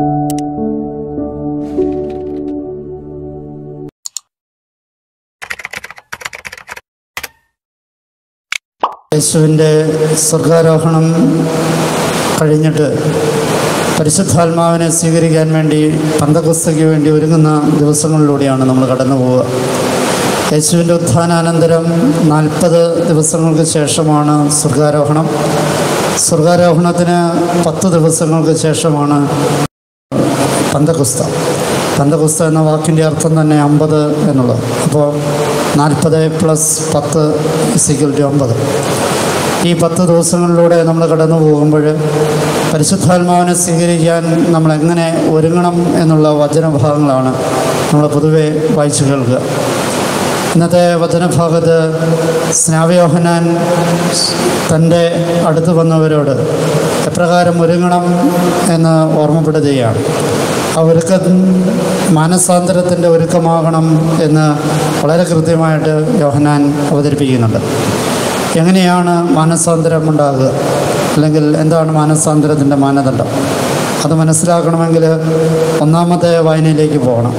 യേശുവിൻ്റെ സ്വർഗാരോഹണം കഴിഞ്ഞിട്ട് പരിശുദ്ധാത്മാവിനെ സ്വീകരിക്കാൻ വേണ്ടി പന്തകുസ്തയ്ക്ക് വേണ്ടി ഒരുങ്ങുന്ന ദിവസങ്ങളിലൂടെയാണ് നമ്മൾ കടന്നു പോവുക യേശുവിൻ്റെ ഉത്ഥാനാനന്തരം നാൽപ്പത് ദിവസങ്ങൾക്ക് ശേഷമാണ് സ്വർഗാരോഹണം സ്വർഗാരോഹണത്തിന് പത്ത് ദിവസങ്ങൾക്ക് ശേഷമാണ് പന്തകുസ്ത പന്തകുസ്ത എന്ന വാക്കിൻ്റെ അർത്ഥം തന്നെ അമ്പത് എന്നുള്ളത് അപ്പോൾ നാൽപ്പത് പ്ലസ് പത്ത് ഇസിക്കൽ ടു അമ്പത് ഈ പത്ത് ദിവസങ്ങളിലൂടെ നമ്മൾ കടന്നു പോകുമ്പോൾ പരിശുദ്ധാത്മാവിനെ സ്വീകരിക്കാൻ നമ്മൾ എങ്ങനെ ഒരുങ്ങണം എന്നുള്ള വചനഭാഗങ്ങളാണ് നമ്മൾ പൊതുവെ വായിച്ചു കേൾക്കുക ഇന്നത്തെ വചനഭാഗത്ത് സ്നാവയോഹനാൻ തൻ്റെ അടുത്ത് വന്നവരോട് എപ്രകാരം ഒരുങ്ങണം എന്ന് ഓർമ്മപ്പെടുത്തുകയാണ് ആ ഒരുക്ക മാനസാന്തരത്തിൻ്റെ ഒരുക്കമാകണം എന്ന് വളരെ കൃത്യമായിട്ട് യോഹനാൻ അവതരിപ്പിക്കുന്നുണ്ട് എങ്ങനെയാണ് മാനസാന്തരം ഉണ്ടാകുക അല്ലെങ്കിൽ എന്താണ് മാനസാന്തരത്തിൻ്റെ മാനദണ്ഡം അത് മനസ്സിലാക്കണമെങ്കിൽ ഒന്നാമത്തെ വായനയിലേക്ക് പോകണം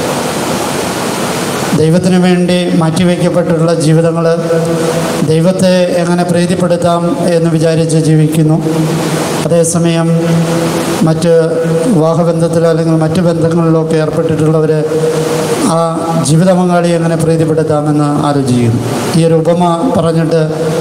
ദൈവത്തിന് വേണ്ടി മാറ്റിവെക്കപ്പെട്ടിട്ടുള്ള ജീവിതങ്ങൾ ദൈവത്തെ എങ്ങനെ പ്രീതിപ്പെടുത്താം എന്ന് വിചാരിച്ച് ജീവിക്കുന്നു അതേസമയം മറ്റ് വിവാഹബന്ധത്തിലോ അല്ലെങ്കിൽ മറ്റ് ബന്ധങ്ങളിലൊക്കെ ഏർപ്പെട്ടിട്ടുള്ളവർ ആ ജീവിത പങ്കാളി എങ്ങനെ പ്രീതിപ്പെടുത്താമെന്ന് ആലോചിക്കുന്നു ഈ ഒരു ഉപമ പറഞ്ഞിട്ട്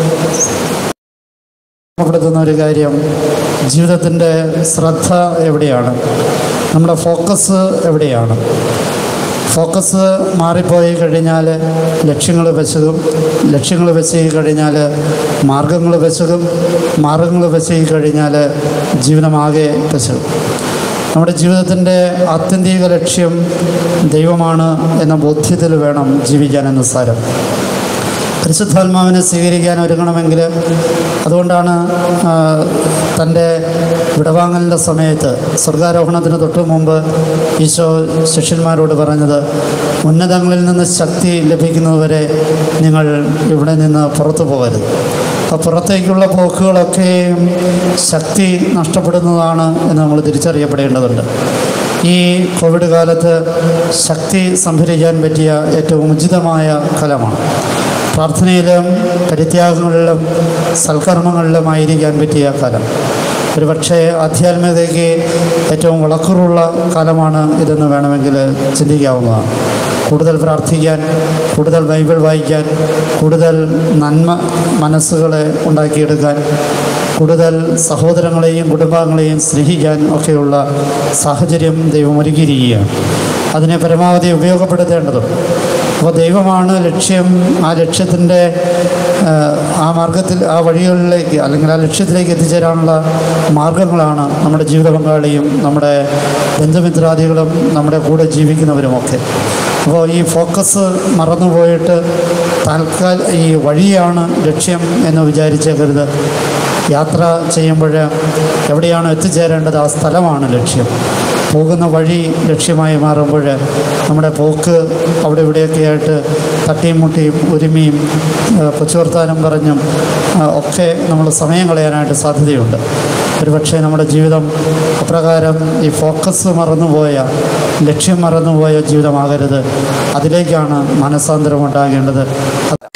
ഓർമ്മപ്പെടുത്തുന്ന ഒരു കാര്യം ജീവിതത്തിൻ്റെ ശ്രദ്ധ എവിടെയാണ് നമ്മുടെ ഫോക്കസ് എവിടെയാണ് ഫോക്കസ് മാറിപ്പോയി കഴിഞ്ഞാൽ ലക്ഷ്യങ്ങൾ വെച്ചതും ലക്ഷ്യങ്ങൾ വെച്ച് കഴിഞ്ഞാൽ മാർഗങ്ങൾ വെച്ചതും മാർഗങ്ങൾ വെച്ച് കഴിഞ്ഞാൽ ജീവിതമാകെ വെച്ചതും നമ്മുടെ ജീവിതത്തിൻ്റെ ആത്യന്തിക ലക്ഷ്യം ദൈവമാണ് എന്ന ബോധ്യത്തിൽ വേണം ജീവിക്കാനെന്ന് സാരം പരിശുദ്ധാത്മാവിനെ സ്വീകരിക്കാൻ ഒരുങ്ങണമെങ്കിൽ അതുകൊണ്ടാണ് ആ, തൻ്റെ വിടവാങ്ങലിൻ്റെ സമയത്ത് സ്വർഗാരോഹണത്തിന് തൊട്ടു മുമ്പ് ഈശോ ശിഷ്യന്മാരോട് പറഞ്ഞത് ഉന്നതങ്ങളിൽ നിന്ന് ശക്തി ലഭിക്കുന്നതുവരെ നിങ്ങൾ ഇവിടെ നിന്ന് പുറത്തു പോകരുത് അപ്പോൾ പുറത്തേക്കുള്ള പോക്കുകളൊക്കെയും ശക്തി നഷ്ടപ്പെടുന്നതാണ് എന്ന് നമ്മൾ തിരിച്ചറിയപ്പെടേണ്ടതുണ്ട് ഈ കോവിഡ് കാലത്ത് ശക്തി സംഭരിക്കാൻ പറ്റിയ ഏറ്റവും ഉചിതമായ കാലമാണ് പ്രാർത്ഥനയിലും പരിത്യാഗങ്ങളിലും സൽക്കർമ്മങ്ങളിലും ആയിരിക്കാൻ പറ്റിയ കാലം ഒരു പക്ഷേ ആധ്യാത്മികതയ്ക്ക് ഏറ്റവും വളക്കുറുള്ള കാലമാണ് ഇതെന്ന് വേണമെങ്കിൽ ചിന്തിക്കാവുന്നതാണ് കൂടുതൽ പ്രാർത്ഥിക്കാൻ കൂടുതൽ ബൈബിൾ വായിക്കാൻ കൂടുതൽ നന്മ മനസ്സുകളെ ഉണ്ടാക്കിയെടുക്കാൻ കൂടുതൽ സഹോദരങ്ങളെയും കുടുംബാംഗങ്ങളെയും സ്നേഹിക്കാൻ ഒക്കെയുള്ള സാഹചര്യം ദൈവം ഒരുക്കിയിരിക്കുകയാണ് അതിനെ പരമാവധി ഉപയോഗപ്പെടുത്തേണ്ടതുണ്ട് അപ്പോൾ ദൈവമാണ് ലക്ഷ്യം ആ ലക്ഷ്യത്തിൻ്റെ ആ മാർഗത്തിൽ ആ വഴികളിലേക്ക് അല്ലെങ്കിൽ ആ ലക്ഷ്യത്തിലേക്ക് എത്തിച്ചേരാനുള്ള മാർഗങ്ങളാണ് നമ്മുടെ ജീവിത പങ്കാളിയും നമ്മുടെ ബന്ധുമിത്രാദികളും നമ്മുടെ കൂടെ ജീവിക്കുന്നവരുമൊക്കെ അപ്പോൾ ഈ ഫോക്കസ് മറന്നുപോയിട്ട് താൽക്കാൽ ഈ വഴിയാണ് ലക്ഷ്യം എന്ന് വിചാരിച്ചേക്കരുത് യാത്ര ചെയ്യുമ്പോൾ എവിടെയാണ് എത്തിച്ചേരേണ്ടത് ആ സ്ഥലമാണ് ലക്ഷ്യം പോകുന്ന വഴി ലക്ഷ്യമായി മാറുമ്പോൾ നമ്മുടെ പോക്ക് അവിടെ ഇവിടെയൊക്കെ ആയിട്ട് തട്ടിയും മുട്ടിയും ഒരുമിയും ആ, കൊച്ചുവർത്താനം പറഞ്ഞും ആ, ഒക്കെ നമ്മൾ സമയം കളയാനായിട്ട് സാധ്യതയുണ്ട് ഒരുപക്ഷെ നമ്മുടെ ജീവിതം അപ്രകാരം ഈ ഫോക്കസ് മറന്നുപോയ ലക്ഷ്യം മറന്നുപോയ ജീവിതമാകരുത് അതിലേക്കാണ് മനസ്സാന്തരം ഉണ്ടാകേണ്ടത്